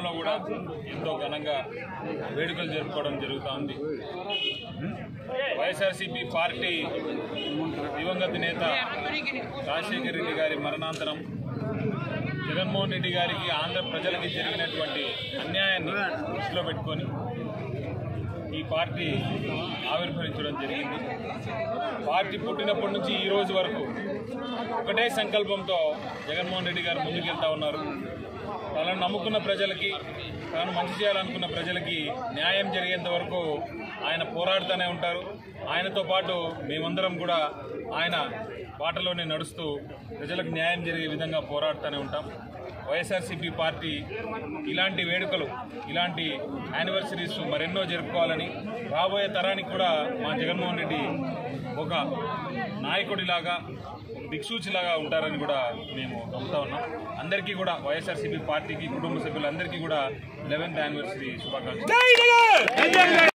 రాష్ట్రంలో కూడా ఎంతో ఘనంగా వేడుకలు జరుపుకోవడం జరుగుతూ ఉంది వైఎస్ఆర్సీపీ పార్టీ దివంగత నేత రాజశేఖర రెడ్డి గారి మరణాంతరం జగన్మోహన్ రెడ్డి గారికి ఆంధ్ర ప్రజలకి జరిగినటువంటి అన్యాయాన్ని దృష్టిలో పెట్టుకొని ఈ పార్టీ ఆవిర్భవించడం జరిగింది పార్టీ పుట్టినప్పటి నుంచి ఈ రోజు వరకు ఒకటే సంకల్పంతో జగన్మోహన్ రెడ్డి గారు ముందుకెళ్తా ఉన్నారు తనను నమ్ముకున్న ప్రజలకి తాను మంచి చేయాలనుకున్న ప్రజలకి న్యాయం జరిగేంత వరకు ఆయన పోరాడుతూనే ఉంటారు ఆయనతో పాటు మేమందరం కూడా ఆయన బాటలోనే నడుస్తూ ప్రజలకు న్యాయం జరిగే విధంగా పోరాడుతూనే ఉంటాం వైఎస్ఆర్సీపీ పార్టీ ఇలాంటి వేడుకలు ఇలాంటి యానివర్సరీస్ మరెన్నో జరుపుకోవాలని రాబోయే తరానికి కూడా మా జగన్మోహన్ రెడ్డి ఒక నాయకుడిలాగా ఒక దిక్సూచిలాగా ఉంటారని కూడా మేము నమ్ముతా ఉన్నాం అందరికీ కూడా వైఎస్ఆర్సీపీ పార్టీకి కుటుంబ సభ్యులందరికీ కూడా లెవెన్త్ యానివర్సరీ శుభాకాంక్షలు